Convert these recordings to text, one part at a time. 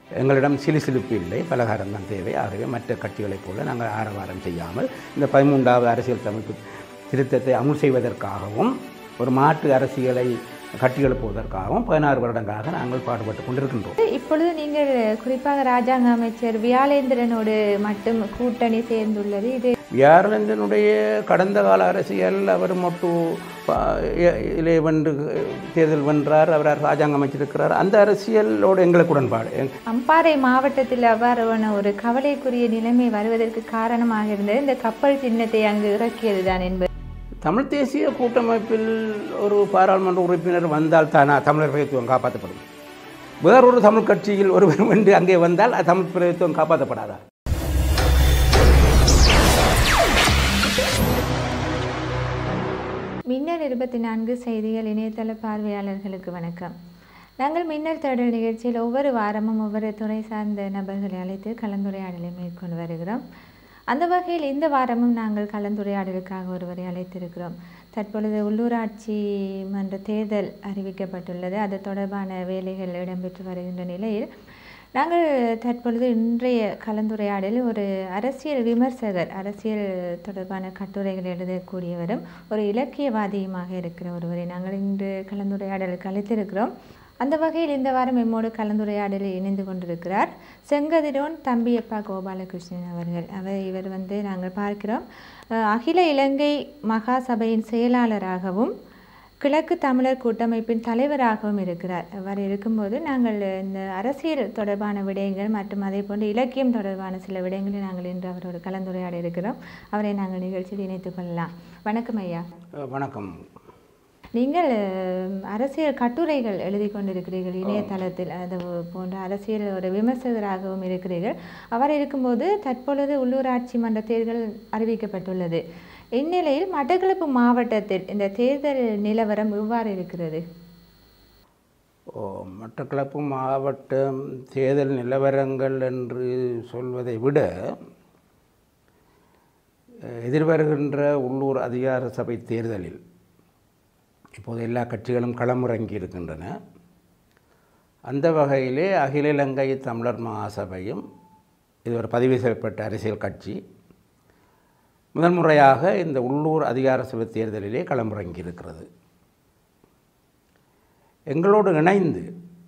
எங்களிடம் சிலுசிலுப்பு இல்லை பலகாரம் தான் தேவை ஆகவே மற்ற கட்சிகளைப் போல நாங்கள் ஆரவாரம் செய்யாமல் இந்த பதிமூன்றாவது அரசியல் அமைப்பு திருத்தத்தை அமுல் செய்வதற்காகவும் ஒரு மாற்று அரசியலை கட்டியெழுப்புவதற்காகவும் பதினாறு வருடங்களாக நாங்கள் பாடுபட்டு கொண்டிருக்கின்றோம் இப்பொழுது நீங்கள் குறிப்பாக ராஜாங்க அமைச்சர் வியாழேந்திரனோடு மட்டும் கூட்டணி சேர்ந்துள்ளது இது வியாரலந்தனுடைய கடந்த கால அரசியல் அவர் மட்டும் பா- இ- இதிலே வென்று தேர்தல் வென்றார் அவர் ராஜாங்கம் அமைச்சிருக்கிறார் அந்த அரசியலோடு எங்களுக்கு உடன்பாடு எங்க- அம்பாறை மாவட்டத்தில் அவ்வாறான ஒரு கவலைக்குரிய நிலைமை வருவதற்கு காரணமாக இருந்தது இந்த கப்பல் சின்னத்தை அங்கு இறக்கியதுதான் என்பது தமிழ் தேசிய கூட்டமைப்பில் ஒரு பாராளுமன்ற உறுப்பினர் வந்தால் தானா தமிழர் பிரதித்துவம் காப்பாற்றப்படும் வேறொரு தமிழ் கட்சியில் ஒருவர் வந்து அங்கே வந்தால் அது தமிழ் பிரதித்துவம் காப்பாற்றப்படாதா மின்னல் இருபத்தி நான்கு செய்திகள் இணையதள பார்வையாளர்களுக்கு வணக்கம் நாங்கள் மின்னல் தேடல் நிகழ்ச்சியில் ஒவ்வொரு வாரமும் ஒவ்வொரு துறை சார்ந்த நபர்களை அழைத்து கலந்துரையாடலை மேற்கொண்டு வருகிறோம் அந்த வகையில் இந்த வாரமும் நாங்கள் கலந்துரையாடலுக்காக ஒருவரை அழைத்திருக்கிறோம் தற்பொழுது உள்ளூராட்சி மன்ற தேர்தல் அறிவிக்கப்பட்டுள்ளது அது தொடர்பான வேலைகள் இடம்பெற்று வருகின்ற நிலையில் நாங்கள் தற்பொழுது இன்றைய கலந்துரையாடலில் ஒரு அரசியல் விமர்சகர் அரசியல் தொடர்பான கட்டுரைகள் எழுதக்கூடியவரும் ஒரு இலக்கியவாதியுமாக இருக்கிற ஒருவரை நாங்கள் இன்று கலந்துரையாடலுக்கு அழைத்திருக்கிறோம் அந்த வகையில் இந்த வாரம் எம்மோடு கலந்துரையாடலில் இணைந்து கொண்டிருக்கிறார் செங்கதிரோன் தம்பியப்பா கோபாலகிருஷ்ணன் அவர்கள் அவர் இவர் வந்து நாங்கள் பார்க்கிறோம் அஹ், அகில இலங்கை மகாசபையின் செயலாளராகவும் கிழக்கு தமிழர் கூட்டமைப்பின் தலைவராகவும் இருக்கிறார் அவர் இருக்கும்போது நாங்கள் இந்த அரசியல் தொடர்பான விடயங்கள் மற்றும் அதே போன்று இலக்கியம் தொடர்பான சில விடயங்களை நாங்கள் இன்று அவரோடு கலந்துரையாட இருக்கிறோம் அவரை நாங்கள் நிகழ்ச்சியில் இணைத்துக் கொள்ளலாம் வணக்கம் ஐயா அஹ் வணக்கம் நீங்கள் அஹ், அரசியல் கட்டுரைகள் எழுதி கொண்டிருக்கிறீர்கள் இணையதளத்தில் அது போன்ற அரசியல் ஒரு விமர்சகராகவும் இருக்கிறீர்கள் அவர் இருக்கும்போது தற்பொழுது உள்ளூராட்சி மன்ற தேர்தல் அறிவிக்கப்பட்டுள்ளது இந்நிலையில் மட்டக்களப்பு மாவட்டத்தில் இந்த தேர்தல் நிலவரம் எவ்வாறு இருக்கிறது ஓ, மட்டக்களப்பு மாவட்டம் தேர்தல் நிலவரங்கள் என்று சொல்வதை விட அஹ், எதிர்வருகின்ற உள்ளூர் அதிகார சபை தேர்தலில் இப்போது எல்லா கட்சிகளும் களமிறங்கி இருக்கின்றன அந்த வகையிலே அகில இலங்கை தமிழர் மகாசபையும் இது ஒரு பதிவு செய்யப்பட்ட அரசியல் கட்சி முதன்முறையாக இந்த உள்ளூர் அதிகார சபை தேர்தலிலே களமிறங்கி இருக்கிறது எங்களோடு இணைந்து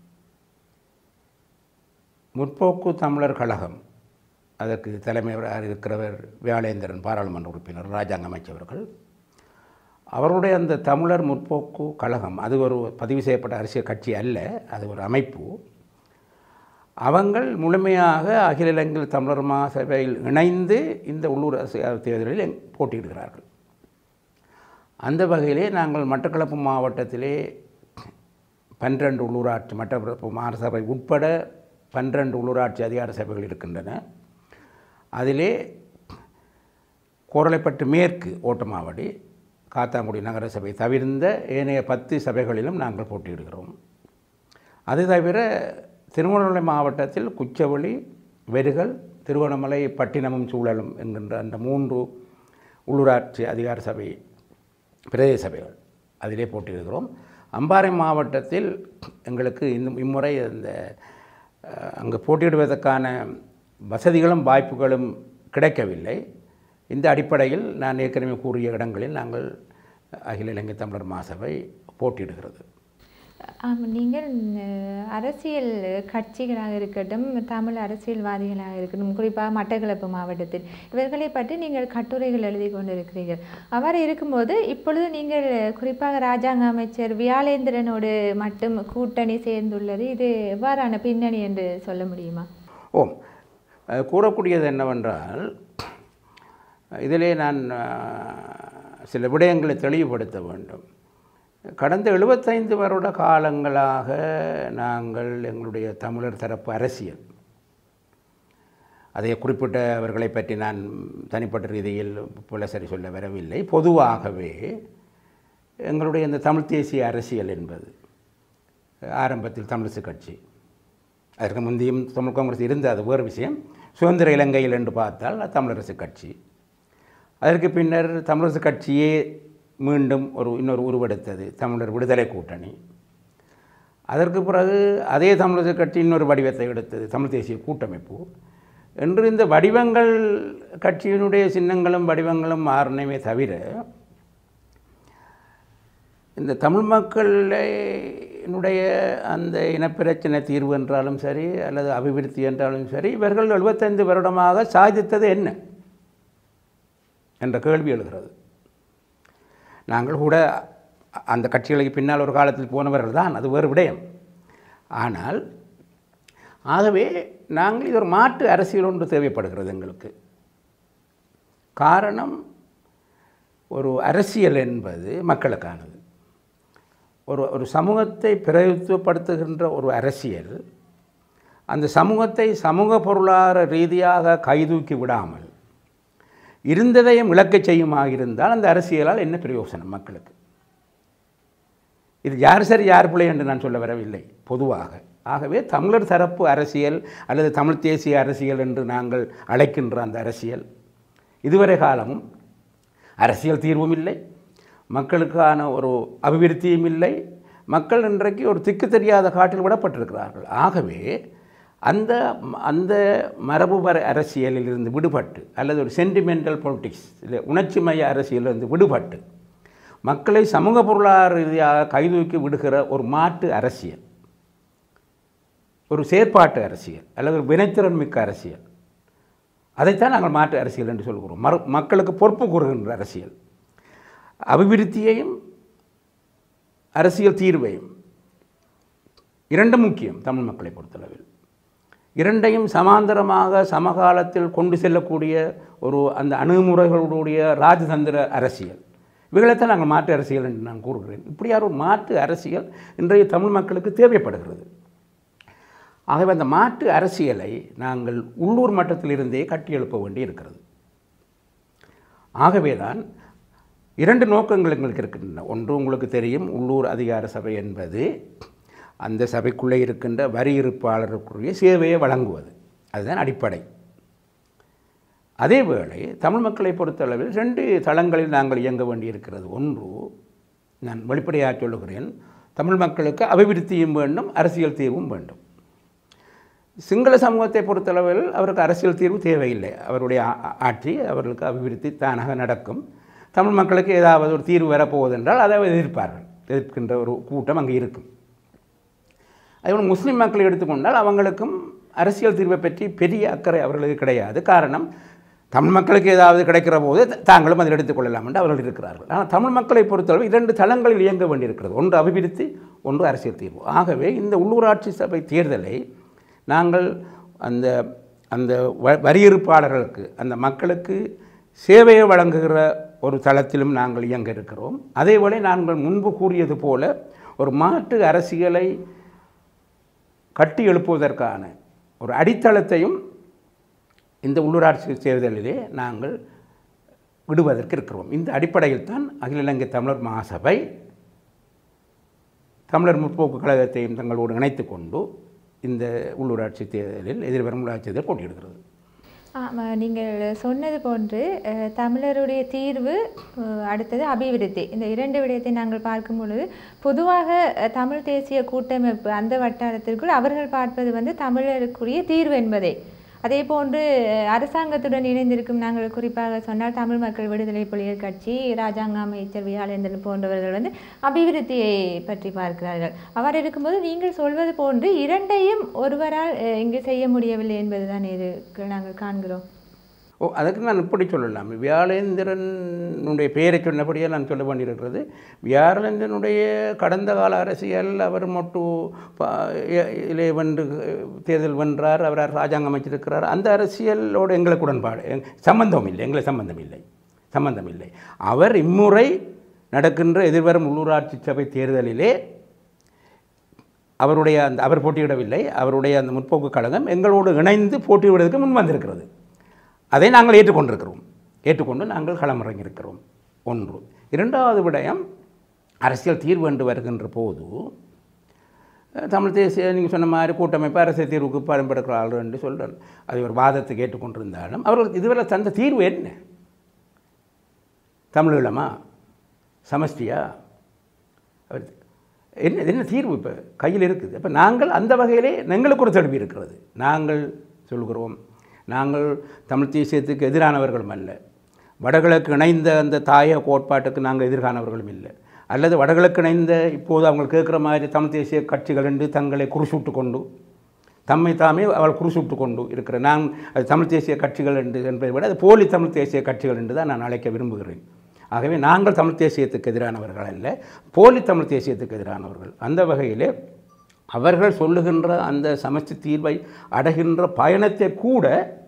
முற்போக்கு தமிழர் கழகம் அதற்கு தலைமையாக இருக்கிறவர் வியாழேந்திரன் பாராளுமன்ற உறுப்பினர் ராஜாங்க அமைச்சவர்கள் அவருடைய அந்த தமிழர் முற்போக்கு கழகம் அது ஒரு பதிவு செய்யப்பட்ட அரசியல் கட்சி அல்ல அது ஒரு அமைப்பு அவங்கள் முழுமையாக அகில இலங்கை தமிழர் மகாசபையில் இணைந்து இந்த உள்ளூர் அரசியல் தேர்தலில் எங்- போட்டியிடுகிறார்கள் அந்த வகையிலே நாங்கள் மட்டக்களப்பு மாவட்டத்திலே பன்னிரண்டு உள்ளூராட்சி மட்டக்களப்பு மாநகரசபை உட்பட பன்னிரண்டு உள்ளூராட்சி அதிகார சபைகள் இருக்கின்றன அதிலே கோரளைப்பட்டு மேற்கு ஓட்டமாவடி காத்தாங்குடி நகர சபை தவிர்ந்த ஏனைய பத்து சபைகளிலும் நாங்கள் போட்டியிடுகிறோம் அது தவிர திருவண்ணாமலை மாவட்டத்தில் குச்சவெளி வெறுகல் திருவண்ணாமலை பட்டினமும் சூழலும் என்கின்ற அந்த மூன்று உள்ளூராட்சி அதிகார சபை பிரதேச சபைகள் அதிலே போட்டியிடுகிறோம் அம்பாறை மாவட்டத்தில் எங்களுக்கு இந்த இம்முறை அந்த அஹ், அங்கு போட்டியிடுவதற்கான வசதிகளும் வாய்ப்புகளும் கிடைக்கவில்லை இந்த அடிப்படையில் நான் ஏற்கனவே கூறிய இடங்களில் நாங்கள் அகில இலங்கை தமிழர் மாசபை போட்டியிடுகிறது ஆம், நீங்கள் அஹ், அரசியல் கட்சிகளாக இருக்கட்டும் தமிழ் அரசியல்வாதிகளாக இருக்கட்டும் குறிப்பாக மட்டக்களப்பு மாவட்டத்தில் இவர்களை பற்றி நீங்கள் கட்டுரைகள் எழுதி கொண்டிருக்கிறீர்கள் அவ்வாறு இருக்கும்போது இப்பொழுது நீங்கள் குறிப்பாக ராஜாங்க அமைச்சர் வியாழேந்திரனோடு மட்டும் கூட்டணி சேர்ந்துள்ளது இது எவ்வாறான பின்னணி என்று சொல்ல முடியுமா ஓம் அஹ், கூறக்கூடியது என்னவென்றால் இதிலே நான் அஹ், சில விடயங்களை தெளிவுபடுத்த வேண்டும் கடந்த எழுபத்தைந்து வருட காலங்களாக நாங்கள் எங்களுடைய தமிழர் தரப்பு அரசியல் அதை குறிப்பிட்டவர்களை பற்றி நான் தனிப்பட்ட ரீதியில் புலசரி சொல்ல வரவில்லை பொதுவாகவே எங்களுடைய இந்த தமிழ் தேசிய அரசியல் என்பது ஆரம்பத்தில் தமிழிசை கட்சி அதற்கு முந்தையும் தமிழ் காங்கிரஸ் இருந்தது அது வேறு விஷயம் சுதந்திர இலங்கையில் என்று பார்த்தால் அது தமிழரசு கட்சி அதற்கு பின்னர் தமிழரசு கட்சியே மீண்டும் ஒரு இன்னொரு உருவெடுத்தது தமிழர் விடுதலை கூட்டணி அதற்கு பிறகு அதே தமிழக கட்சி இன்னொரு வடிவத்தை எடுத்தது தமிழ் தேசிய கூட்டமைப்பு என்று இந்த வடிவங்கள் கட்சியினுடைய சின்னங்களும் வடிவங்களும் மாறினமே தவிர இந்த தமிழ் மக்களினுடைய அந்த இனப்பிரச்சனை தீர்வு என்றாலும் சரி அல்லது அபிவிருத்தி என்றாலும் சரி இவர்கள் எழுபத்தைந்து வருடமாக சாதித்தது என்ன என்ற கேள்வி எழுகிறது நாங்கள் கூட அந்த கட்சிகளுக்கு பின்னால் ஒரு காலத்தில் போனவர்கள் தான் அது வேறு விடயம் ஆனால் ஆகவே நாங்கள் இது ஒரு மாற்று அரசியல் ஒன்று தேவைப்படுகிறது எங்களுக்கு காரணம் ஒரு அரசியல் என்பது மக்களுக்கானது ஒரு ஒரு சமூகத்தை பிரதித்துவப்படுத்துகின்ற ஒரு அரசியல் அந்த சமூகத்தை சமூக பொருளாதார ரீதியாக கைதூக்கி விடாமல் இருந்ததையும் இழக்கச் செய்யுமாக இருந்தால் அந்த அரசியலால் என்ன பிரயோசனம் மக்களுக்கு இது யார் சரி யார் பிள்ளை என்று நான் சொல்ல வரவில்லை பொதுவாக ஆகவே தமிழர் தரப்பு அரசியல் அல்லது தமிழ் தேசிய அரசியல் என்று நாங்கள் அழைக்கின்ற அந்த அரசியல் இதுவரை காலமும் அரசியல் தீர்வும் இல்லை மக்களுக்கான ஒரு அபிவிருத்தியும் இல்லை மக்கள் இன்றைக்கு ஒரு திக்கு தெரியாத காட்டில் விடப்பட்டிருக்கிறார்கள் ஆகவே அந்த அந்த மரபு வர அரசியலில் இருந்து விடுபட்டு அல்லது ஒரு சென்டிமெண்டல் பொலிட்டிக்ஸ் இல்லை உணர்ச்சிமய அரசியலிருந்து விடுபட்டு மக்களை சமூக பொருளாதார ரீதியாக கைதூக்கி விடுகிற ஒரு மாற்று அரசியல் ஒரு செயற்பாட்டு அரசியல் அல்லது ஒரு வினைத்திறன் மிக்க அரசியல் அதைத்தான் நாங்கள் மாற்று அரசியல் என்று சொல்கிறோம் மறு மக்களுக்கு பொறுப்பு கூறுகின்ற அரசியல் அபிவிருத்தியையும் அரசியல் தீர்வையும் இரண்டும் முக்கியம் தமிழ் மக்களை பொறுத்தளவில் இரண்டையும் சமாந்தரமாக சமகாலத்தில் கொண்டு செல்லக்கூடிய ஒரு அந்த அணுகுமுறைகளுடைய ராஜதந்திர அரசியல் இவைகளைத்தான் நாங்கள் மாற்று அரசியல் என்று நான் கூறுகிறேன் இப்படியான ஒரு மாற்று அரசியல் இன்றைய தமிழ் மக்களுக்கு தேவைப்படுகிறது ஆகவே அந்த மாற்று அரசியலை நாங்கள் உள்ளூர் மட்டத்திலிருந்தே கட்டியெழுப்ப வேண்டி இருக்கிறது ஆகவே தான் இரண்டு நோக்கங்கள் எங்களுக்கு இருக்கின்றன ஒன்று உங்களுக்கு தெரியும் உள்ளூர் அதிகார சபை என்பது அந்த சபைக்குள்ளே இருக்கின்ற வரி இருப்பாளருக்குரிய சேவையை வழங்குவது அதுதான் அடிப்படை அதேவேளை தமிழ் மக்களை பொறுத்தளவில் ரெண்டு தளங்களில் நாங்கள் இயங்க வேண்டியிருக்கிறது ஒன்று நான் வெளிப்படையாக சொல்லுகிறேன் தமிழ் மக்களுக்கு அபிவிருத்தியும் வேண்டும் அரசியல் தீர்வும் வேண்டும் சிங்கள சமூகத்தை பொறுத்தளவில் அவருக்கு அரசியல் தீர்வு தேவையில்லை அவருடைய ஆ- ஆட்சி அவர்களுக்கு அபிவிருத்தி தானாக நடக்கும் தமிழ் மக்களுக்கு ஏதாவது ஒரு தீர்வு வரப்போகுது என்றால் அதை எதிர்ப்பார்கள் எதிர்க்கின்ற ஒரு கூட்டம் அங்கே இருக்கும் அதேபோல் முஸ்லீம் மக்களை எடுத்துக்கொண்டால் அவங்களுக்கும் அரசியல் தீர்வை பற்றி பெரிய அக்கறை அவர்களுக்கு கிடையாது காரணம் தமிழ் மக்களுக்கு ஏதாவது கிடைக்கிற போது த- தாங்களும் அதில் எடுத்துக்கொள்ளலாம் என்று அவர்கள் இருக்கிறார்கள் ஆனால் தமிழ் மக்களை பொறுத்தளவு இரண்டு தளங்களில் இயங்க வேண்டியிருக்கிறது ஒன்று அபிவிருத்தி ஒன்று அரசியல் தீர்வு ஆகவே இந்த உள்ளூராட்சி சபை தேர்தலை நாங்கள் அந்த அந்த வ- வரியிருப்பாளர்களுக்கு அந்த மக்களுக்கு சேவையை வழங்குகிற ஒரு தளத்திலும் நாங்கள் இயங்க இருக்கிறோம் அதேபோல நாங்கள் முன்பு கூறியது போல ஒரு மாற்று அரசியலை கட்டி எழுப்புவதற்கான ஒரு அடித்தளத்தையும் இந்த உள்ளூராட்சி தேர்தலிலே நாங்கள் விடுவதற்கு இருக்கிறோம் இந்த அடிப்படையில் தான் அகில இலங்கை தமிழர் மகாசபை தமிழர் முற்போக்கு கழகத்தையும் தங்களோடு இணைத்துக் கொண்டு இந்த உள்ளூராட்சி தேர்தலில் எதிர்வரும் உள்ளாட்சி தேர்தல் போட்டியிடுகிறது ஆமாம் நீங்கள் சொன்னது போன்று அஹ், தமிழருடைய தீர்வு அஹ், அடுத்தது அபிவிருத்தி இந்த இரண்டு விடயத்தை நாங்கள் பார்க்கும் பொழுது பொதுவாக அஹ், தமிழ் தேசிய கூட்டமைப்பு அந்த வட்டாரத்திற்குள் அவர்கள் பார்ப்பது வந்து தமிழருக்குரிய தீர்வு என்பதை அதே போன்று அஹ், அரசாங்கத்துடன் இணைந்திருக்கும் நாங்கள் குறிப்பாக சொன்னால் தமிழ் மக்கள் விடுதலை புலிகள் கட்சி ராஜாங்க அமைச்சர் வியாழேந்திரன் போன்றவர்கள் வந்து அபிவிருத்தியை பற்றி பார்க்கிறார்கள் அவ்வாறு இருக்கும்போது நீங்கள் சொல்வது போன்று இரண்டையும் ஒருவரால் அஹ், இங்கு செய்ய முடியவில்லை என்பதுதான் இது நாங்கள் காண்கிறோம் ஓ அதுக்கு நான் இப்படி சொல்லலாம் வியாழேந்திரனுடைய பெயரை சொன்னபடியே நான் சொல்ல வேண்டியிருக்கிறது வியாழேந்திரனுடைய கடந்த கால அரசியல் அவர் மட்டும் ப- இ- இலே வென்று தேர்தல் வென்றார் அவர் ராஜாங்கம் அமைச்சிருக்கிறார் அந்த அரசியலோடு எங்களுக்கு உடன்பாடு எங்க- சம்பந்தம் இல்லை எங்களுக்கு சம்பந்தம் இல்லை சம்பந்தம் இல்லை அவர் இம்முறை நடக்கின்ற எதிர்வரும் உள்ளூராட்சி சபை தேர்தலிலே அவருடைய அந்த அவர் போட்டியிடவில்லை அவருடைய அந்த முற்போக்கு கழகம் எங்களோடு இணைந்து போட்டியிடுவதற்கு முன் வந்திருக்கிறது அதை நாங்கள் ஏற்றுக்கொண்டிருக்கிறோம் ஏற்றுக்கொண்டு நாங்கள் களமிறங்கியிருக்கிறோம் ஒன்று இரண்டாவது விடயம் அரசியல் தீர்வு என்று வருகின்ற போது அஹ், தமிழ் தேசிய நீங்கள் சொன்ன மாதிரி கூட்டமைப்பு அரசியல் தீர்வுக்கு பயன்படுகிறார்கள் என்று சொல்கிறார் அதை ஒரு வாதத்தை கேட்டுக்கொண்டிருந்தாலும் அவர்களுக்கு இதுவரை தந்த தீர்வு என்ன தமிழீழமா சமஷ்டியா அவர் என்ன என்ன தீர்வு இப்போ கையில் இருக்குது இப்போ நாங்கள் அந்த வகையிலே எங்களுக்கு ஒரு தெளிவு இருக்கிறது நாங்கள் சொல்கிறோம் நாங்கள் தமிழ் தேசியத்துக்கு எதிரானவர்களும் அல்ல வடகிழக்கு இணைந்த அந்த தாய கோட்பாட்டுக்கு நாங்கள் எதிரானவர்களும் இல்லை அல்லது வடகிழக்கு இணைந்த இப்போது அவங்க கேட்குற மாதிரி தமிழ் தேசிய கட்சிகள் என்று தங்களை குறுசூட்டு கொண்டு தம்மை தாமே அவள் குறுசூட்டு கொண்டு இருக்கிற நான் அது தமிழ் தேசிய கட்சிகள் என்று என்பதை விட அது போலி தமிழ் தேசிய கட்சிகள் என்று தான் நான் அழைக்க விரும்புகிறேன் ஆகவே நாங்கள் தமிழ் தேசியத்துக்கு எதிரானவர்கள் அல்ல போலி தமிழ் தேசியத்துக்கு எதிரானவர்கள் அந்த வகையிலே அவர்கள் சொல்லுகின்ற அந்த சமஸ்தி தீர்வை அடைகின்ற பயணத்தை கூட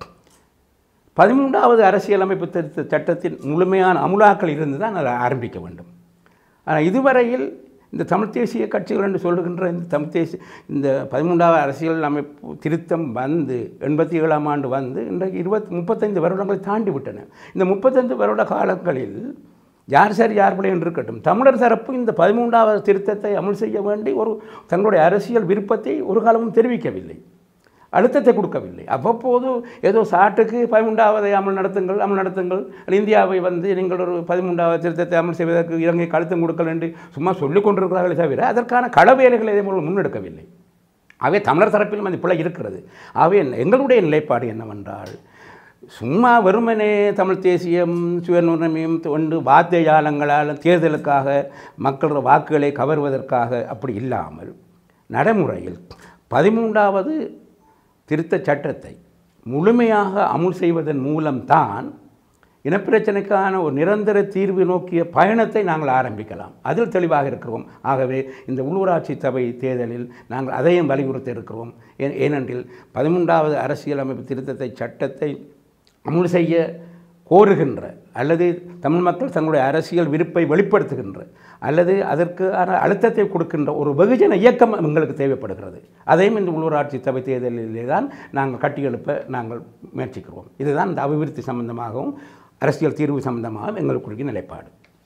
பதிமூன்றாவது அரசியலமைப்பு திருத்த சட்டத்தின் முழுமையான அமுலாக்கள் இருந்து தான் அதை ஆரம்பிக்க வேண்டும் ஆனால் இதுவரையில் இந்த தமிழ் தேசிய கட்சிகள் என்று சொல்லுகின்ற இந்த தமிழ் தேசிய இந்த பதிமூன்றாவது அரசியல் அமைப்பு திருத்தம் வந்து எண்பத்தி ஏழாம் ஆண்டு வந்து இன்றைக்கு இருபத்தி முப்பத்தைந்து வருடங்களை தாண்டி விட்டன இந்த முப்பத்தைந்து வருட காலங்களில் யார் சரி யார் பிள்ளை என்று இருக்கட்டும் தமிழர் தரப்பு இந்த பதிமூன்றாவது திருத்தத்தை அமல் செய்ய வேண்டி ஒரு தங்களுடைய அரசியல் விருப்பத்தை ஒரு காலமும் தெரிவிக்கவில்லை அழுத்தத்தை கொடுக்கவில்லை அவ்வப்போது ஏதோ சாட்டுக்கு பதிமூன்றாவதை அமல் நடத்துங்கள் அமல் நடத்துங்கள் இந்தியாவை வந்து நீங்கள் ஒரு பதிமூன்றாவது திருத்தத்தை அமல் செய்வதற்கு இலங்கை அழுத்தம் கொடுங்கள் என்று சும்மா சொல்லிக் கொண்டிருக்கிறார்களே தவிர அதற்கான களவேலைகளை இதே போல முன்னெடுக்கவில்லை ஆகவே தமிழர் தரப்பிலும் அந்த பிழை இருக்கிறது ஆகவே எங்களுடைய நிலைப்பாடு என்னவென்றால் சும்மா வெறுமனே தமிழ் தேசியம் சுயநுரிமையும் கொண்டு வாத்திய ஜாலங்களால் தேர்தலுக்காக மக்களோட வாக்குகளை கவர்வதற்காக அப்படி இல்லாமல் நடைமுறையில் பதிமூன்றாவது திருத்தச் சட்டத்தை முழுமையாக அமுல் செய்வதன் மூலம்தான் இனப்பிரச்சனைக்கான ஒரு நிரந்தர தீர்வு நோக்கிய பயணத்தை நாங்கள் ஆரம்பிக்கலாம் அதில் தெளிவாக இருக்கிறோம் ஆகவே இந்த உள்ளூராட்சி சபை தேர்தலில் நாங்கள் அதையும் வலியுறுத்த இருக்கிறோம் ஏன் ஏனென்றில் பதிமூன்றாவது அரசியலமைப்பு திருத்தத்தை சட்டத்தை அமுல் செய்ய கோருகின்ற அல்லது தமிழ் மக்கள் தங்களுடைய அரசியல் விருப்பை வெளிப்படுத்துகின்ற அல்லது அதற்கான அழுத்தத்தை கொடுக்கின்ற ஒரு வெகுஜன இயக்கம் எங்களுக்கு தேவைப்படுகிறது அதையும் இந்த உள்ளூராட்சி சபை தேர்தலிலே தான் நாங்கள் கட்டியெழுப்ப நாங்கள் முயற்சிக்கிறோம் இதுதான் இந்த அபிவிருத்தி சம்பந்தமாகவும் அரசியல் தீர்வு சம்பந்தமாகவும் எங்களுக்குரிய நிலைப்பாடு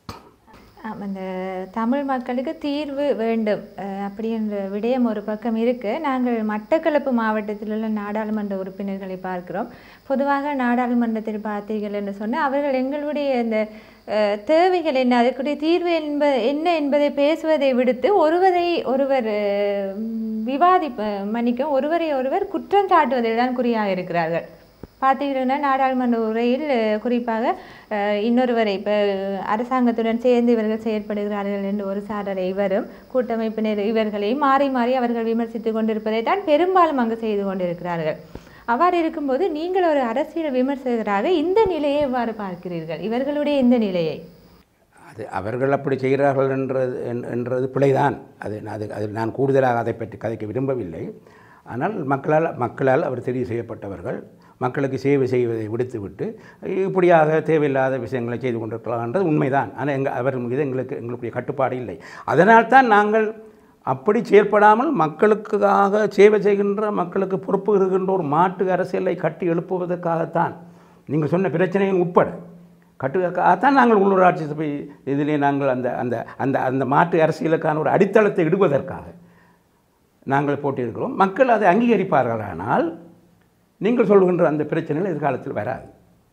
ஆம், அந்த தமிழ் மக்களுக்கு தீர்வு வேண்டும் அஹ், அப்படின்ற விடயம் ஒரு பக்கம் இருக்கு நாங்கள் மட்டக்களப்பு மாவட்டத்தில் உள்ள நாடாளுமன்ற உறுப்பினர்களை பார்க்கிறோம் பொதுவாக நாடாளுமன்றத்தில் பார்த்தீர்கள் என்று சொன்னால் அவர்கள் எங்களுடைய இந்த அஹ், தேவைகள் என்ன அதற்குரிய தீர்வு என்ப என்ன என்பதை பேசுவதை விடுத்து ஒருவரை ஒருவர் அஹ், விவாதி மன்னிக்கும் ஒருவரை ஒருவர் குற்றம் சாட்டுவதில் தான் குறியாக இருக்கிறார்கள் பார்த்தீங்கன்னா நாடாளுமன்ற உரையில் அஹ், குறிப்பாக அஹ், இன்னொருவரை இப்போ அரசாங்கத்துடன் சேர்ந்து இவர்கள் செயற்படுகிறார்கள் என்று ஒரு சாரரை இவரும் கூட்டமைப்பினர் இவர்களை மாறி மாறி அவர்கள் விமர்சித்து கொண்டிருப்பதை தான் பெரும்பாலும் அங்கு செய்து கொண்டிருக்கிறார்கள் அவ்வாறு இருக்கும்போது நீங்கள் ஒரு அரசியல் விமர்சகராக இந்த நிலையை எவ்வாறு பார்க்கிறீர்கள் இவர்களுடைய இந்த நிலையை அது அவர்கள் அப்படி செய்கிறார்கள் என்றது என்- என்றது பிழைதான் அது அது அதில் நான் கூடுதலாக அதை பற்றி கதைக்க விரும்பவில்லை ஆனால் மக்களால் மக்களால் அவர் தெரிவு செய்யப்பட்டவர்கள் மக்களுக்கு சேவை செய்வதை விடுத்துவிட்டு இப்படியாக தேவையில்லாத விஷயங்களை செய்து கொண்டிருக்கலாம்ன்றது உண்மைதான் ஆனால் எங்கள் அவர் மீது எங்களுக்கு எங்களுடைய கட்டுப்பாடு இல்லை அதனால்தான் நாங்கள் அப்படி செயற்படாமல் மக்களுக்காக சேவை செய்கின்ற மக்களுக்கு பொறுப்பு இருக்கின்ற ஒரு மாற்று அரசியலை கட்டி எழுப்புவதற்காகத்தான் நீங்கள் சொன்ன பிரச்சனையின் உட்பட கட்டுவதற்காகத்தான் நாங்கள் உள்ளூராட்சி சபை இதிலே நாங்கள் அந்த அந்த அந்த அந்த மாற்று அரசியலுக்கான ஒரு அடித்தளத்தை இடுவதற்காக நாங்கள் போட்டியிருக்கிறோம் மக்கள் அதை அங்கீகரிப்பார்களானால் நீங்கள் சொல்கின்ற அந்த பிரச்சனைகள் எதிர்காலத்தில் வராது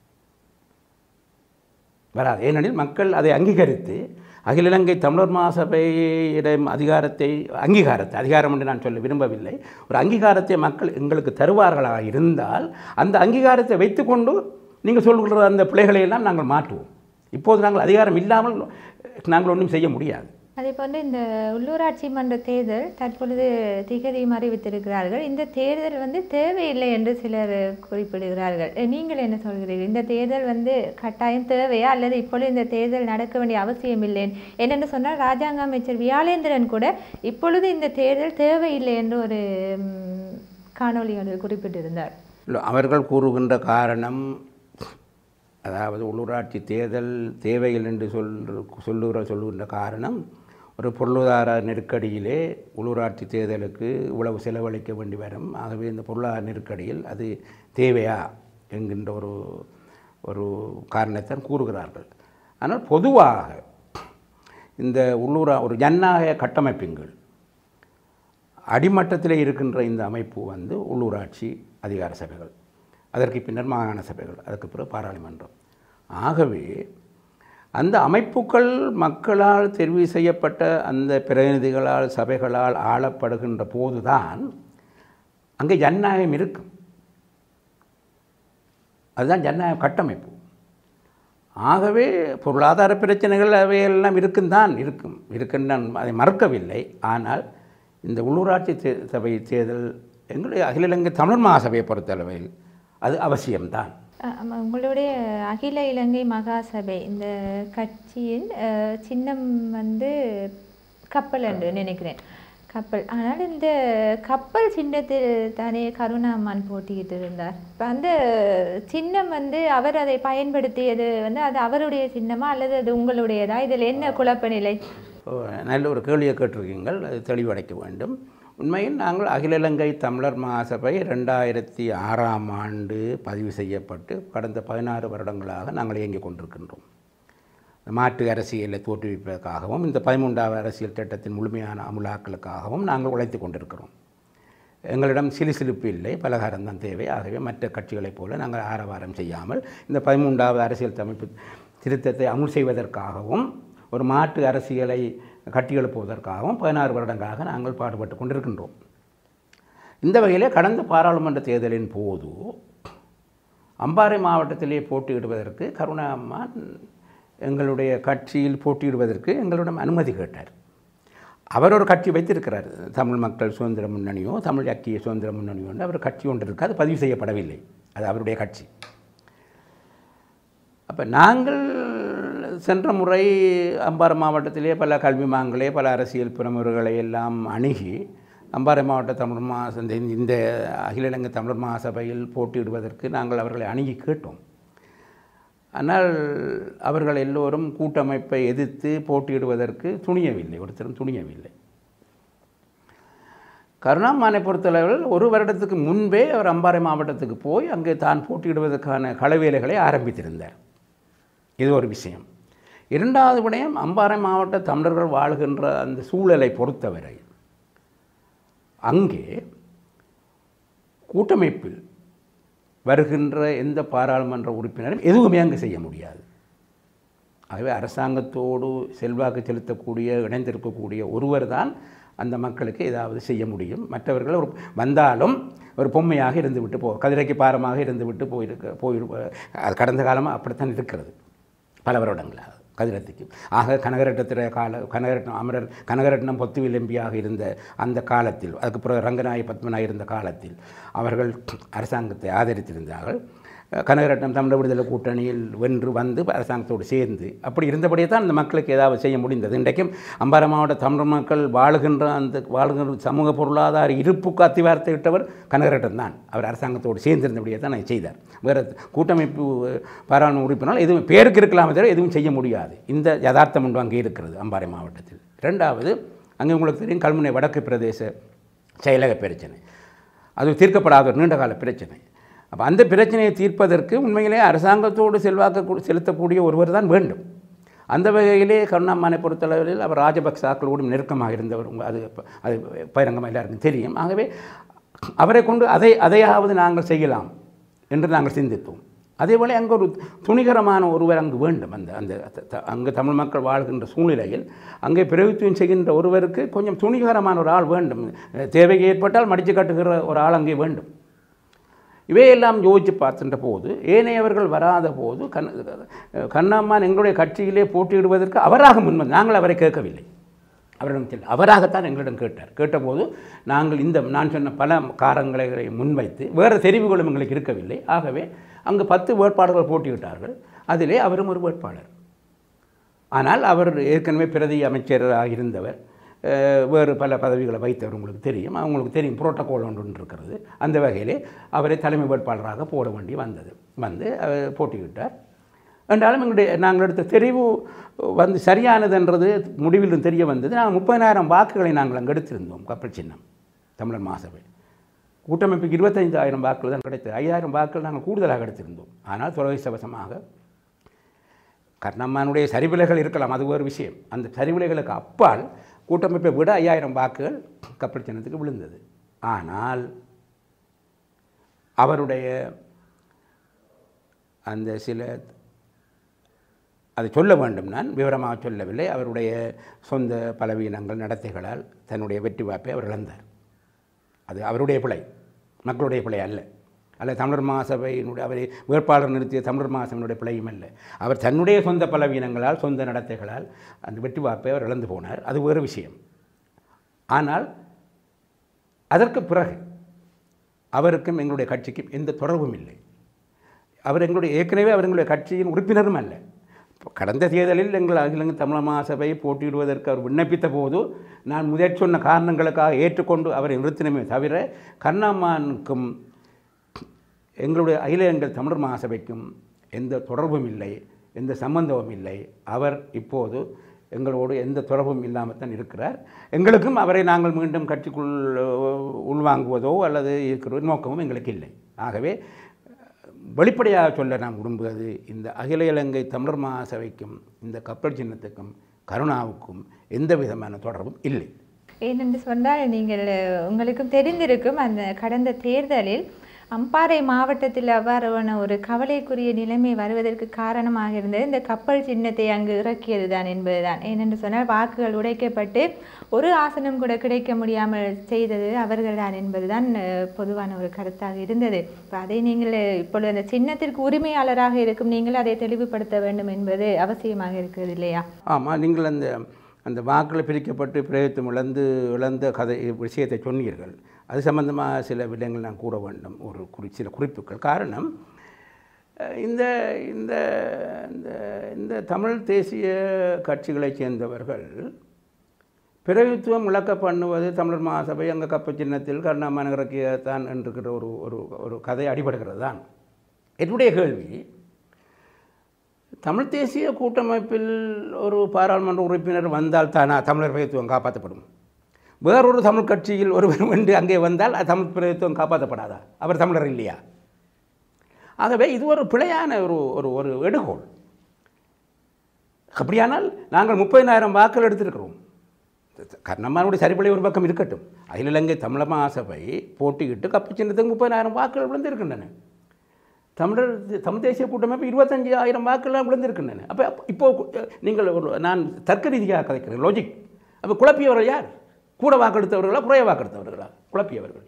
வராது ஏனெனில் மக்கள் அதை அங்கீகரித்து அகில இலங்கை தமிழர் மாசபையிடம் அதிகாரத்தை அங்கீகாரத்தை அதிகாரம் என்று நான் சொல்ல விரும்பவில்லை ஒரு அங்கீகாரத்தை மக்கள் எங்களுக்கு தருவார்களாக இருந்தால் அந்த அங்கீகாரத்தை வைத்துக்கொண்டு நீங்கள் சொல்கிற அந்த பிழைகளை எல்லாம் நாங்கள் மாற்றுவோம் இப்போது நாங்கள் அதிகாரம் இல்லாமல் நாங்கள் ஒன்றும் செய்ய முடியாது அதே போன்று இந்த உள்ளூராட்சி மன்ற தேர்தல் தற்பொழுது திகதியும் அறிவித்திருக்கிறார்கள் இந்த தேர்தல் வந்து தேவையில்லை என்று சிலர் குறிப்பிடுகிறார்கள் அஹ் நீங்கள் என்ன சொல்கிறீர்கள் இந்த தேர்தல் வந்து கட்டாயம் தேவையா அல்லது இப்பொழுது இந்த தேர்தல் நடக்க வேண்டிய அவசியம் இல்லை என்னென்னு சொன்னால் ராஜாங்க அமைச்சர் வியாழேந்திரன் கூட இப்பொழுது இந்த தேர்தல் தேவையில்லை என்று ஒரு ம், காணொளி ஒன்றில் குறிப்பிட்டிருந்தார் இல்லை, அவர்கள் கூறுகின்ற காரணம் அதாவது உள்ளூராட்சி தேர்தல் தேவையில் என்று சொல் சொல்லுகிற சொல்லுகின்ற காரணம் ஒரு பொருளாதார நெருக்கடியிலே உள்ளூராட்சி தேர்தலுக்கு இவ்வளவு செலவழிக்க வேண்டி வரும் ஆகவே இந்த பொருளாதார நெருக்கடியில் அது தேவையா என்கின்ற ஒரு ஒரு காரணத்தான் கூறுகிறார்கள் ஆனால் பொதுவாக இந்த உள்ளூரா ஒரு ஜனநாயக கட்டமைப்புங்கள் அடிமட்டத்தில் இருக்கின்ற இந்த அமைப்பு வந்து உள்ளூராட்சி அதிகார சபைகள் அதற்கு பின்னர் மாகாண சபைகள் அதற்கு பிறகு பாராளுமன்றம் ஆகவே அந்த அமைப்புகள் மக்களால் தெரிவு செய்யப்பட்ட அந்த பிரதிநிதிகளால் சபைகளால் ஆளப்படுகின்ற போதுதான் அங்கே ஜனநாயகம் இருக்கும் அதுதான் ஜனநாயக கட்டமைப்பு ஆகவே பொருளாதார பிரச்சனைகள் அவையெல்லாம் இருக்குந்தான் இருக்கும் இருக்குன்னு நான் அதை மறக்கவில்லை ஆனால் இந்த உள்ளூராட்சி தே சபை தேர்தல் எங்களுடைய அகில இலங்கை தமிழ் மகாசபையை பொறுத்தளவில் அது அவசியம்தான் அஹ் ஆமா, உங்களுடைய அகில இலங்கை மகாசபை இந்த கட்சியின் அஹ், சின்னம் வந்து கப்பல் என்று நினைக்கிறேன் கப்பல் ஆனால் இந்த கப்பல் சின்னத்தில் தானே கருணாமான் போட்டியிட்டு இருந்தார் இப்போ அந்த சின்னம் வந்து அவர் அதை பயன்படுத்தியது வந்து அது அவருடைய சின்னமா அல்லது அது உங்களுடையதா இதில் என்ன குழப்ப நிலை ஓ, நல்ல ஒரு கேள்வியை கேட்டிருக்கீங்கள் அது தெளிவடைக்க வேண்டும் உண்மையில் நாங்கள் அகில இலங்கை தமிழர் மகாசபை ரெண்டாயிரத்தி ஆறாம் ஆண்டு பதிவு செய்யப்பட்டு கடந்த பதினாறு வருடங்களாக நாங்கள் இயங்கிக் கொண்டிருக்கின்றோம் மாற்று அரசியலை தோற்றுவிப்பதற்காகவும் இந்த பதிமூன்றாவது அரசியல் திட்டத்தின் முழுமையான அமுலாக்களுக்காகவும் நாங்கள் உழைத்து கொண்டிருக்கிறோம் எங்களிடம் சிலுசிலுப்பு இல்லை பலகாரம் தான் தேவை ஆகவே மற்ற கட்சிகளைப் போல நாங்கள் ஆரவாரம் செய்யாமல் இந்த பதிமூன்றாவது அரசியல் அமைப்பு திருத்தத்தை அமுல் செய்வதற்காகவும் ஒரு மாற்று அரசியலை கட்டியெழுப்புவதற்காகவும் பதினாறு வருடங்களாக நாங்கள் பாடுபட்டு கொண்டிருக்கின்றோம் இந்த வகையிலே கடந்த பாராளுமன்ற தேர்தலின் போது அம்பாறை மாவட்டத்திலே போட்டியிடுவதற்கு கருணா அம்மான் எங்களுடைய கட்சியில் போட்டியிடுவதற்கு எங்களிடம் அனுமதி கேட்டார் அவர் ஒரு கட்சி வைத்திருக்கிறார் தமிழ் மக்கள் சுதந்திர முன்னணியோ தமிழ் ஐக்கிய சுதந்திர முன்னணியோ என்று அவர் கட்சி ஒன்று இருக்கு அது பதிவு செய்யப்படவில்லை அது அவருடைய கட்சி அப்போ நாங்கள் சென்ற முறை அம்பாறை மாவட்டத்திலே பல கல்வி மாங்களே பல அரசியல் பிரமுகர்களை எல்லாம் அணுகி அம்பாறை மாவட்ட தமிழ் மா இந்த இந்த அகில இலங்கை தமிழர் மகாசபையில் போட்டியிடுவதற்கு நாங்கள் அவர்களை அணுகி கேட்டோம் ஆனால் அவர்கள் எல்லோரும் கூட்டமைப்பை எதிர்த்து போட்டியிடுவதற்கு துணியவில்லை ஒருத்தரும் துணியவில்லை கருணாமானை பொறுத்தளவில் ஒரு வருடத்துக்கு முன்பே அவர் அம்பாறை மாவட்டத்துக்கு போய் அங்கே தான் போட்டியிடுவதற்கான களவேலைகளை ஆரம்பித்திருந்தார் இது ஒரு விஷயம் இரண்டாவது விடயம் அம்பாறை மாவட்ட தமிழர்கள் வாழ்கின்ற அந்த சூழலை பொறுத்தவரை அங்கே கூட்டமைப்பில் வருகின்ற எந்த பாராளுமன்ற உறுப்பினரும் எதுவுமே அங்கு செய்ய முடியாது ஆகவே அரசாங்கத்தோடு செல்வாக்கு செலுத்தக்கூடிய இணைந்திருக்கக்கூடிய ஒருவர் தான் அந்த மக்களுக்கு ஏதாவது செய்ய முடியும் மற்றவர்கள் ஒரு வந்தாலும் ஒரு பொம்மையாக இருந்துவிட்டு போ கதிரைக்கு பாரமாக இருந்துவிட்டு போயிருக்க போயிரு அது கடந்த காலமாக அப்படித்தான் இருக்கிறது பல வருடங்களாக கதிரத்துக்கு ஆக கனகரட்டத்திர கால கனகரட்னம் அமரர் கனகரட்னம் பொத்துவில் எம்பியாக இருந்த அந்த காலத்தில் அதுக்கு பிறகு ரங்கநாய பத்மனாய் இருந்த காலத்தில் அவர்கள் அரசாங்கத்தை ஆதரித்திருந்தார்கள் கனகரட்னம் தமிழ் விடுதலை கூட்டணியில் வென்று வந்து அரசாங்கத்தோடு சேர்ந்து அப்படி இருந்தபடியே தான் அந்த மக்களுக்கு ஏதாவது செய்ய முடிந்தது இன்றைக்கும் அம்பாறை மாவட்ட தமிழ் மக்கள் வாழுகின்ற அந்த வாழுகின்ற சமூக பொருளாதார இருப்புக்கு அத்திவாரத்தை இட்டவர் கனகரட்னம் தான் அவர் அரசாங்கத்தோடு சேர்ந்திருந்தபடியே தான் அதை செய்தார் வேறு கூட்டமைப்பு பாராளுமன்ற உறுப்பினர் எதுவும் பேருக்கு இருக்கலாமே தவிர எதுவும் செய்ய முடியாது இந்த யதார்த்தம் ஒன்று அங்கே இருக்கிறது அம்பாறை மாவட்டத்தில் ரெண்டாவது அங்கே உங்களுக்கு தெரியும் கல்முனை வடக்கு பிரதேச செயலக பிரச்சனை அது தீர்க்கப்படாத ஒரு நீண்டகால பிரச்சனை அப்போ அந்த பிரச்சனையை தீர்ப்பதற்கு உண்மையிலே அரசாங்கத்தோடு செல்வாக்கு கு- செலுத்தக்கூடிய ஒருவர் தான் வேண்டும் அந்த வகையிலே கருணாமானை பொறுத்தளவில் அவர் ராஜபக்சாக்களோடும் நெருக்கமாக இருந்தவர் உங்க- அது ப- அது பகிரங்கமாக எல்லாருக்கும் தெரியும் ஆகவே அவரை கொண்டு அதை அதையாவது நாங்கள் செய்யலாம் என்று நாங்கள் சிந்தித்தோம் அதேபோல அங்கே ஒரு துணிகரமான ஒருவர் அங்கு வேண்டும் அந்த அந்த த- த- அங்கு தமிழ் மக்கள் வாழ்கின்ற சூழ்நிலையில் அங்கே பிரதித்துவம் செய்கின்ற ஒருவருக்கு கொஞ்சம் துணிகரமான ஒரு ஆள் வேண்டும் தேவை ஏற்பட்டால் மடித்து கட்டுகிற ஒரு ஆள் அங்கே வேண்டும் இவையெல்லாம் யோசித்து பார்க்கின்ற போது ஏனையவர்கள் வராத போது கண் கண்ணம்மான் எங்களுடைய கட்சியிலே போட்டியிடுவதற்கு அவராக முன்வந்து நாங்கள் அவரை கேட்கவில்லை அவரிடம் தெரி அவராகத்தான் எங்களிடம் கேட்டார் கேட்டபோது நாங்கள் இந்த நான் சொன்ன பல காரங்களை முன்வைத்து வேறு தெரிவுகளும் எங்களுக்கு இருக்கவில்லை ஆகவே அங்கு பத்து வேட்பாளர்கள் போட்டியிட்டார்கள் அதிலே அவரும் ஒரு வேட்பாளர் ஆனால் அவர் ஏற்கனவே பிரதி அமைச்சராக இருந்தவர் அஹ், வேறு பல பதவிகளை வைத்தவர் உங்களுக்கு தெரியும் அவங்களுக்கு தெரியும் புரோட்டோகால் ஒன்று ஒன்று இருக்கிறது அந்த வகையிலே அவரை தலைமை வேட்பாளராக போட வேண்டி வந்தது வந்து அவர் போட்டியிட்டார் என்றாலும் எங்களுடைய நாங்கள் எடுத்த தெரிவு வந்து சரியானதுன்றது முடிவில் தெரிய வந்தது நாங்கள் முப்பதினாயிரம் வாக்குகளை நாங்கள் அங்கே எடுத்திருந்தோம் கப்பல் சின்னம் தமிழர் மாசபை கூட்டமைப்புக்கு இருபத்தைந்தாயிரம் வாக்குகள் தான் கிடைத்தது ஐயாயிரம் வாக்குகள் நாங்கள் கூடுதலாக எடுத்திருந்தோம் ஆனால் துரதிசவசமாக கர்ணம்மானுடைய சரிவிலைகள் இருக்கலாம் அது ஒரு விஷயம் அந்த சரிவிலைகளுக்கு அப்பால் கூட்டமைப்பை விட ஐயாயிரம் வாக்குகள் கப்பல் சின்னத்துக்கு விழுந்தது ஆனால் அவருடைய அந்த சில அதை சொல்ல வேண்டும் நான் விவரமாக சொல்லவில்லை அவருடைய சொந்த பலவீனங்கள் நடத்தைகளால் தன்னுடைய வெற்றி வாய்ப்பை அவர் இழந்தார் அது அவருடைய பிழை மக்களுடைய பிழை அல்ல அல்ல தமிழர் மாசபையினுடைய அவரை வேட்பாளர் நிறுத்திய தமிழர் மாசபையினுடைய பிழையும் அல்ல அவர் தன்னுடைய சொந்த பலவீனங்களால் சொந்த நடத்தைகளால் அந்த வெற்றி வாய்ப்பை அவர் இழந்து போனார் அது வேறு விஷயம் ஆனால் அதற்கு பிறகு அவருக்கும் எங்களுடைய கட்சிக்கும் எந்த தொடர்பும் இல்லை அவர் எங்களுடைய ஏற்கனவே அவர் எங்களுடைய கட்சியின் உறுப்பினரும் அல்ல கடந்த தேர்தலில் எங்கள் அகிலங்க தமிழ் மாசபை போட்டியிடுவதற்கு அவர் விண்ணப்பித்த போது நான் முதற் சொன்ன காரணங்களுக்காக ஏற்றுக்கொண்டு அவரை நிறுத்தினமே தவிர கண்ணம்மானுக்கும் எங்களுடைய அகில எங்கள் தமிழர் மாசபைக்கும் எந்த தொடர்பும் இல்லை எந்த சம்பந்தமும் இல்லை அவர் இப்போது எங்களோடு எந்த தொடர்பும் இல்லாமல் தான் இருக்கிறார் எங்களுக்கும் அவரை நாங்கள் மீண்டும் கட்சிக்குள் உள்வாங்குவதோ அல்லது இருக்கிற நோக்கமும் எங்களுக்கு இல்லை ஆகவே வெளிப்படையாக சொல்ல நாம் விரும்புவது இந்த அகில இலங்கை தமிழர் மகாசபைக்கும் இந்த கப்பல் சின்னத்துக்கும் கருணாவுக்கும் எந்த விதமான தொடர்பும் இல்லை ஏனென்று சொன்னால் நீங்கள் உங்களுக்கும் தெரிந்திருக்கும் அந்த கடந்த தேர்தலில் அம்பாறை மாவட்டத்தில் அவ்வாறான ஒரு கவலைக்குரிய நிலைமை வருவதற்கு காரணமாக இருந்தது இந்த கப்பல் சின்னத்தை அங்கு இறக்கியது தான் என்பதுதான் ஏனென்று சொன்னால் வாக்குகள் உடைக்கப்பட்டு ஒரு ஆசனம் கூட கிடைக்க முடியாமல் செய்தது அவர்கள்தான் என்பதுதான் அஹ், பொதுவான ஒரு கருத்தாக இருந்தது இப்போ அதை நீங்கள் இப்பொழுது அந்த சின்னத்திற்கு உரிமையாளராக இருக்கும் நீங்கள் அதை தெளிவுபடுத்த வேண்டும் என்பது அவசியமாக இருக்கிறது இல்லையா ஆமாம் நீங்கள் அந்த அந்த வாக்கில் பிரிக்கப்பட்டு பிரயத்தம் இழந்து இழந்த கதை விஷயத்தை சொன்னீர்கள் அது சம்பந்தமாக சில விடயங்கள் நான் கூற வேண்டும் ஒரு குறி சில குறிப்புகள் காரணம் அஹ், இந்த இந்த இந்த இந்த தமிழ் தேசிய கட்சிகளைச் சேர்ந்தவர்கள் பிரதித்துவம் இழக்க பண்ணுவது தமிழர் மகாசபை அங்கே கப்ப சின்னத்தில் கருணாமன் இறக்கியத்தான் என்கிற ஒரு ஒரு ஒரு கதை அடிபடுகிறது தான் என்னுடைய கேள்வி தமிழ் தேசிய கூட்டமைப்பில் ஒரு பாராளுமன்ற உறுப்பினர் வந்தால் தானா தமிழர் பிரதித்துவம் காப்பாற்றப்படும் வேறொரு தமிழ் கட்சியில் ஒருவர் வந்து அங்கே வந்தால் அது தமிழ் பிரதித்துவம் காப்பாற்றப்படாதா அவர் தமிழர் இல்லையா ஆகவே இது ஒரு பிழையான ஒரு ஒரு ஒரு எடுகோள் அப்படியானால் நாங்கள் முப்பதினாயிரம் வாக்கள் எடுத்திருக்கிறோம் கர்ணம்மானுடைய சரிபலை ஒரு பக்கம் இருக்கட்டும் அகில இலங்கை தமிழ் மாசபை போட்டியிட்டு கப்பு சின்னத்துக்கு முப்பதினாயிரம் வாக்குகள் விழுந்திருக்கின்றன தமிழர் தமிழ் தேசிய கூட்டமைப்பு இருபத்தஞ்சு ஆயிரம் வாக்கெல்லாம் விழுந்திருக்கின்றன அப்போ இப்போ நீங்கள் ஒரு நான் தர்க்க ரீதியாக கதைக்கிறேன் லாஜிக் அப்போ குழப்பியவர்கள் யார் கூட வாக்கெடுத்தவர்களா குறைய வாக்கெடுத்தவர்களா குழப்பியவர்கள்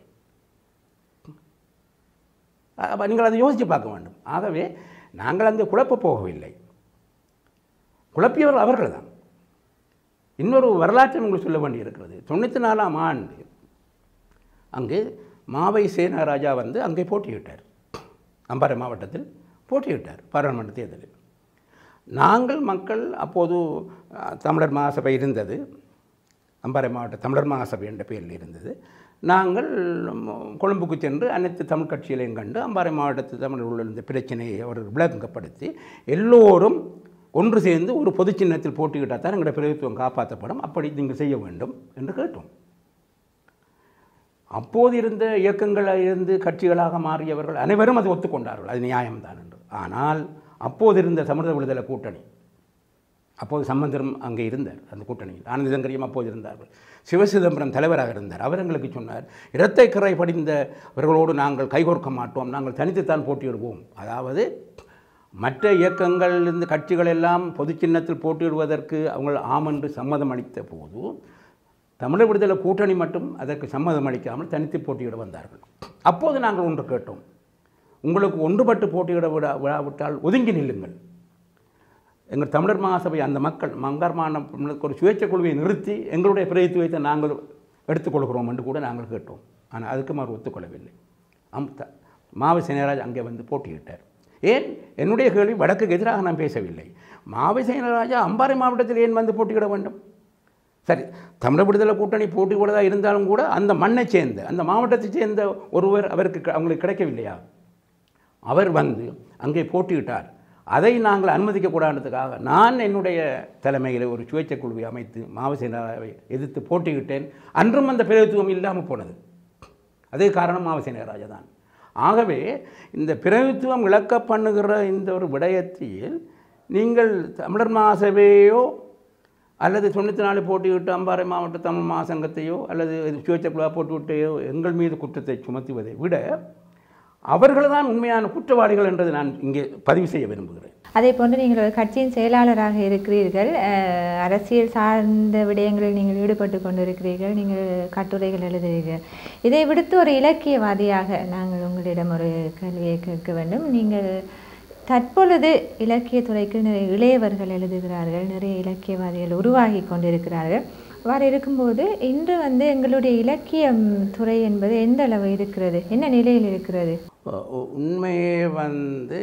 அப்போ நீங்கள் அதை யோசித்து பார்க்க வேண்டும் ஆகவே நாங்கள் அந்த குழப்ப போகவில்லை குழப்பியவர்கள் அவர்கள் தான் இன்னொரு வரலாற்றை உங்களுக்கு சொல்ல வேண்டியிருக்கிறது தொண்ணூற்றி நாலாம் ஆண்டு அங்கே மாவை சேனாராஜா வந்து அங்கே போட்டியிட்டார் அம்பாறை மாவட்டத்தில் போட்டியிட்டார் பாராளுமன்ற தேர்தலில் நாங்கள் மக்கள் அப்போது அஹ், தமிழர் மகாசபை இருந்தது அம்பாறை மாவட்ட தமிழர் மகாசபை என்ற பெயரில் இருந்தது நாங்கள் ம், கொழும்புக்கு சென்று அனைத்து தமிழ் கட்சிகளையும் கண்டு அம்பாறை மாவட்டத்து தமிழர் உள்ள இந்த பிரச்சனையை அவர்கள் விளங்கப்படுத்தி எல்லோரும் ஒன்று சேர்ந்து ஒரு பொது சின்னத்தில் போட்டியிட்டால் தான் எங்களுடைய பிரதித்துவம் காப்பாற்றப்படும் அப்படி நீங்கள் செய்ய வேண்டும் என்று கேட்டோம் அப்போது இருந்த இயக்கங்களாக இருந்து கட்சிகளாக மாறியவர்கள் அனைவரும் அதை ஒத்துக்கொண்டார்கள் அது நியாயம்தான் என்று ஆனால் அப்போது இருந்த தமிழர் விடுதலை கூட்டணி அப்போது சம்பந்தரும் அங்கே இருந்தார் அந்த கூட்டணியில் ஆனந்தங்கரியும் அப்போது இருந்தார்கள் சிவசிதம்பரம் தலைவராக இருந்தார் அவர் எங்களுக்கு சொன்னார் இரத்தை கரை படிந்தவர்களோடு நாங்கள் கைகோர்க்க மாட்டோம் நாங்கள் தனித்துத்தான் போட்டியிடுவோம் அதாவது மற்ற இயக்கங்கள் இந்த கட்சிகள் எல்லாம் பொது சின்னத்தில் போட்டியிடுவதற்கு அவங்க ஆம் என்று சம்மதம் அளித்த போது தமிழர் விடுதலை கூட்டணி மட்டும் அதற்கு சம்மதம் அளிக்காமல் தனித்து போட்டியிட வந்தார்கள் அப்போது நாங்கள் ஒன்று கேட்டோம் உங்களுக்கு ஒன்றுபட்டு போட்டியிட விட விடாவிட்டால் ஒதுங்கி நில்லுங்கள் எங்கள் தமிழர் மகாசபை அந்த மக்கள் மங்கார் மாநிலங்களுக்கு ஒரு சுயேட்சை குழுவை நிறுத்தி எங்களுடைய பிரதித்துவத்தை நாங்கள் எடுத்துக்கொள்கிறோம் என்று கூட நாங்கள் கேட்டோம் ஆனால் அதுக்கும் அவர் ஒத்துக்கொள்ளவில்லை அம் த மாவை சேனராஜ் அங்கே வந்து போட்டியிட்டார் ஏன் என்னுடைய கேள்வி வடக்குக்கு எதிராக நான் பேசவில்லை மாவை சேனராஜா அம்பாறை மாவட்டத்தில் ஏன் வந்து போட்டியிட வேண்டும் சரி தமிழர் விடுதலை கூட்டணி போட்டி கூடதாக இருந்தாலும் கூட அந்த மண்ணை சேர்ந்த அந்த மாவட்டத்தைச் சேர்ந்த ஒருவர் அவருக்கு க- அவங்களுக்கு கிடைக்கவில்லையா அவர் வந்து அங்கே போட்டியிட்டார் அதை நாங்கள் அனுமதிக்கக்கூடாதுக்காக நான் என்னுடைய தலைமையில் ஒரு சுயேட்சை குழுவை அமைத்து மாவசேனாவை எதிர்த்து போட்டியிட்டேன் அன்றும் அந்த பிரதித்துவம் இல்லாமல் போனது அதே காரணம் மாவசேனராஜா தான் ஆகவே இந்த பிரதித்துவம் இழக்க பண்ணுகிற இந்த ஒரு விடயத்தில் நீங்கள் தமிழர் மாசபையோ அல்லது தொண்ணூற்றி நாலு போட்டியிட்டு அம்பாறை மாவட்ட தமிழ் மாசங்கத்தையோ அல்லது சுயேட்சை குழுவாக போட்டுவிட்டையோ எங்கள் மீது குற்றத்தை சுமத்துவதை விட அவர்கள் தான் உண்மையான குற்றவாளிகள் என்றதை நான் இங்கே பதிவு செய்ய விரும்புகிறேன் அதே போன்று நீங்கள் ஒரு கட்சியின் செயலாளராக இருக்கிறீர்கள் அஹ், அரசியல் சார்ந்த விடயங்களில் நீங்கள் ஈடுபட்டு கொண்டிருக்கிறீர்கள் நீங்கள் கட்டுரைகள் எழுதுகிறீர்கள் இதை விடுத்து ஒரு இலக்கியவாதியாக நாங்கள் உங்களிடம் ஒரு கேள்வியை கேட்க வேண்டும் நீங்கள் தற்பொழுது இலக்கியத்துறைக்கு நிறைய இளையவர்கள் எழுதுகிறார்கள் நிறைய இலக்கியவாதிகள் உருவாகி கொண்டிருக்கிறார்கள் அவ்வாறு இருக்கும்போது இன்று வந்து எங்களுடைய இலக்கியம் துறை என்பது எந்த அளவு இருக்கிறது என்ன நிலையில் இருக்கிறது உ- உ- உண்மையே வந்து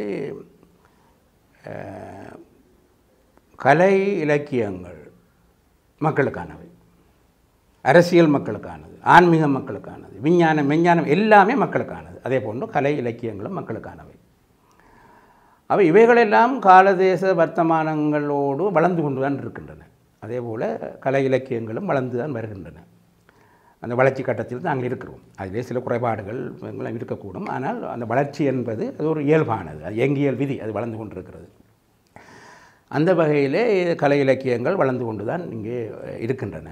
அஹ், கலை இலக்கியங்கள் மக்களுக்கானவை அரசியல் மக்களுக்கானது ஆன்மீக மக்களுக்கானது விஞ்ஞானம் விஞ்ஞானம் எல்லாமே மக்களுக்கானது அதே போன்று கலை இலக்கியங்களும் மக்களுக்கானவை அவை இவைகளெல்லாம் காலதேச வர்த்தமானங்களோடு வளர்ந்து கொண்டு தான் இருக்கின்றன அதே போல் கலை இலக்கியங்களும் வளர்ந்து தான் வருகின்றன அந்த வளர்ச்சி கட்டத்தில் நாங்கள் இருக்கிறோம் அதிலே சில குறைபாடுகள் எல்லாம் இருக்கக்கூடும் ஆனால் அந்த வளர்ச்சி என்பது அது ஒரு இயல்பானது அது இயங்கியல் விதி அது வளர்ந்து கொண்டிருக்கிறது அந்த வகையிலே கலை இலக்கியங்கள் வளர்ந்து கொண்டு தான் இங்கே இருக்கின்றன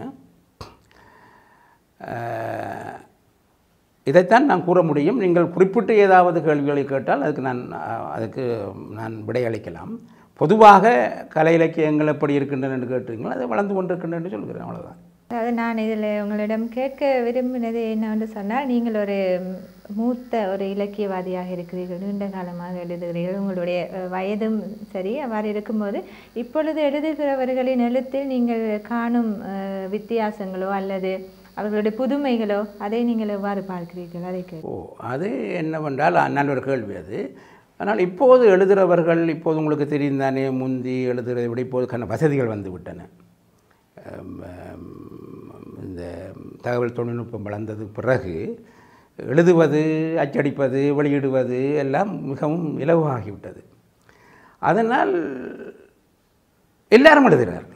அஹ், இதைத்தான் நான் கூற முடியும் நீங்கள் குறிப்பிட்டு ஏதாவது கேள்விகளை கேட்டால் அதுக்கு நான் அஹ், அதுக்கு நான் விடையளிக்கலாம் பொதுவாக கலை இலக்கியங்கள் எப்படி இருக்கின்றன என்று கேட்டீங்களோ அது வளர்ந்து கொண்டிருக்கின்றன என்று சொல்கிறேன் அவ்வளோதான் அதாவது நான் இதில் உங்களிடம் கேட்க விரும்பினது என்னவென்று சொன்னால் நீங்கள் ஒரு மூத்த ஒரு இலக்கியவாதியாக இருக்கிறீர்கள் நீண்ட காலமாக எழுதுகிறீர்கள் உங்களுடைய அஹ், வயதும் சரி அவ்வாறு இருக்கும்போது இப்பொழுது எழுதுகிறவர்களின் எழுத்தில் நீங்கள் காணும் அஹ், வித்தியாசங்களோ அல்லது அவர்களுடைய புதுமைகளோ அதை நீங்கள் எவ்வாறு பார்க்கிறீர்கள் அதை கேட்க ஓ அது என்னவென்றால் அ- நல்ல ஒரு கேள்வி அது ஆனால் இப்போது எழுதுகிறவர்கள் இப்போது உங்களுக்கு தெரியும் தானே முந்தி எழுதுகிறதை விட இப்போது கண்ண வசதிகள் வந்து விட்டன அம், அம், இந்த தகவல் தொழில்நுட்பம் வளர்ந்தது பிறகு எழுதுவது அச்சடிப்பது வெளியிடுவது எல்லாம் மிகவும் இலவாகிவிட்டது அதனால் எல்லாரும் எழுதுகிறார்கள்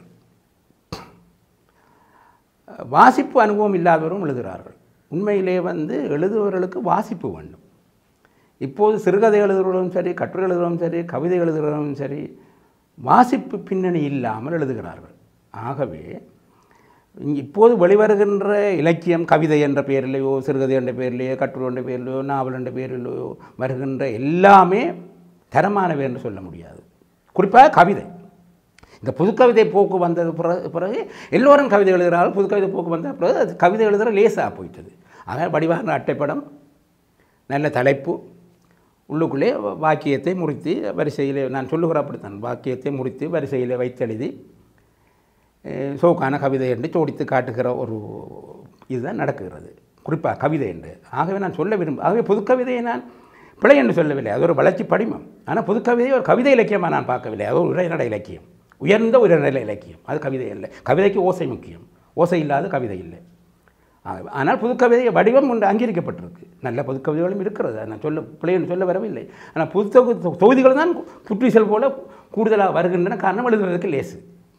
வாசிப்பு அனுபவம் இல்லாதவரும் எழுதுகிறார்கள் உண்மையிலே வந்து எழுதுபவர்களுக்கு வாசிப்பு வேண்டும் இப்போது சிறுகதை எழுதுகிறவரும் சரி கட்டுரை எழுதுகிறவரும் சரி கவிதை எழுதுகிறவரும் சரி வாசிப்பு பின்னணி இல்லாமல் எழுதுகிறார்கள் ஆகவே இங்க இப்போது வெளிவருகின்ற இலக்கியம் கவிதை என்ற பெயரிலேயோ சிறுகதை என்ற பெயரிலேயோ கட்டுரை என்ற பெயரிலேயோ நாவல் என்ற பெயரிலேயோ வருகின்ற எல்லாமே தரமானவை என்று சொல்ல முடியாது குறிப்பாக கவிதை இந்த புதுக்கவிதை போக்கு வந்தது பிறகு பிறகு எல்லோரும் கவிதை எழுதுகிறார்கள் புதுக்கவிதை போக்கு வந்த பிறகு அது கவிதை எழுதுகிற லேசாக போயிட்டது ஆக வடிவான அட்டைப்படம் நல்ல தலைப்பு உள்ளுக்குள்ளே வாக்கியத்தை முறித்து வரிசையில் நான் சொல்லுகிற அப்படித்தான் வாக்கியத்தை முறித்து வரிசையில் வைத்தெழுதி அஹ், சோக்கான கவிதை என்று ஜோடித்து காட்டுகிற ஒரு இதுதான் நடக்குகிறது குறிப்பாக கவிதை என்று ஆகவே நான் சொல்ல விரும்ப ஆகவே புதுக்கவிதையை நான் பிழை என்று சொல்லவில்லை அது ஒரு வளர்ச்சி படிமம் ஆனால் புதுக்கவிதையை ஒரு கவிதை இலக்கியமாக நான் பார்க்கவில்லை அது ஒரு உரைநடை இலக்கியம் உயர்ந்த உரைநடை இலக்கியம் அது கவிதை இல்லை கவிதைக்கு ஓசை முக்கியம் ஓசை இல்லாத கவிதை இல்லை ஆகவே- ஆனால் புதுக்கவிதை வடிவம் ஒன்று அங்கீகரிக்கப்பட்டிருக்கு நல்ல புதுக்கவிதைகளும் இருக்கிறது அதை நான் சொல்ல பிள்ளைன்னு சொல்ல வரவில்லை ஆனால் புது தொகு- தொகுதிகள் தான் புற்றுச்சல் போல கூடுதலாக வருகின்றன காரணம் எழுதுவதற்கு லேசு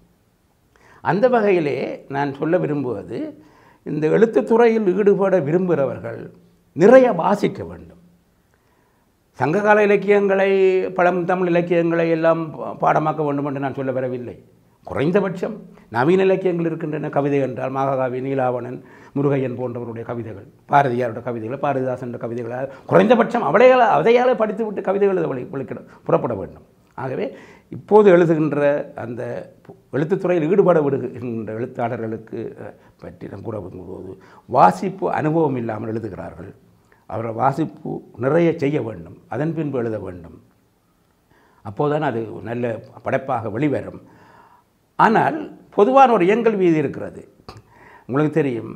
அந்த வகையிலே நான் சொல்ல விரும்புவது இந்த எழுத்துத் துறையில் ஈடுபட விரும்புகிறவர்கள் நிறைய வாசிக்க வேண்டும் சங்ககால இலக்கியங்களை பழம் தமிழ் இலக்கியங்களை எல்லாம் பா- பாடமாக்க வேண்டும் என்று நான் சொல்ல வரவில்லை குறைந்தபட்சம் நவீன இலக்கியங்கள் இருக்கின்றன கவிதை என்றால் மகாகவி நீலாவணன் முருகையன் போன்றவருடைய கவிதைகள் பாரதியாருடைய கவிதைகள் பாரதிதாசன் கவிதைகள் குறைந்தபட்சம் அவளையால் அதையால் படித்துவிட்டு கவிதைகள் எழுத வழி- வெளிக்கிட புறப்பட வேண்டும் ஆகவே இப்போது எழுதுகின்ற அந்த பு- எழுத்துத்துறையில் ஈடுபட விடுகின்ற எழுத்தாளர்களுக்கு அஹ், பற்றி நான் கூற விரும்புவது வாசிப்பு அனுபவம் இல்லாமல் எழுதுகிறார்கள் அவர்கள் வாசிப்பு நிறைய செய்ய வேண்டும் அதன் பின்பு எழுத வேண்டும் அப்போதுதான் அது நல்ல படைப்பாக வெளிவரும் ஆனால் பொதுவான ஒரு இயங்கல் வீதி இருக்கிறது உங்களுக்கு தெரியும்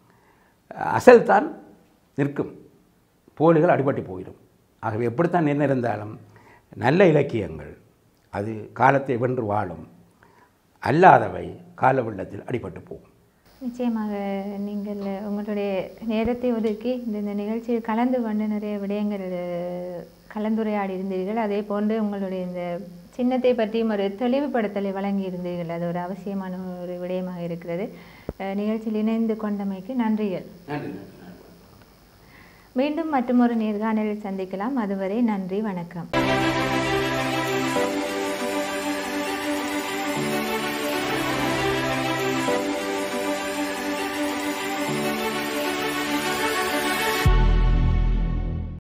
அசல் தான் நிற்கும் போலிகள் அடிபட்டு போயிடும் ஆகவே எப்படித்தான் என்ன இருந்தாலும் நல்ல இலக்கியங்கள் அது காலத்தை வென்று வாழும் அல்லாதவை கால வெள்ளத்தில் அடிபட்டு போகும் நிச்சயமாக நீங்கள் உங்களுடைய நேரத்தை ஒதுக்கி இந்த இந்த நிகழ்ச்சியில் கலந்து கொண்டு நிறைய விடயங்கள் அஹ், கலந்துரையாடி இருந்தீர்கள் அதே போன்று உங்களுடைய இந்த சின்னத்தை பற்றியும் ஒரு தெளிவுபடுத்தலை வழங்கி இருந்தீர்கள் அது ஒரு அவசியமான ஒரு விடயமாக இருக்கிறது அஹ், நிகழ்ச்சியில் இணைந்து கொண்டமைக்கு நன்றிகள் நன்றி மீண்டும் மற்றும் ஒரு நேர்காணலில் சந்திக்கலாம் அதுவரை நன்றி வணக்கம்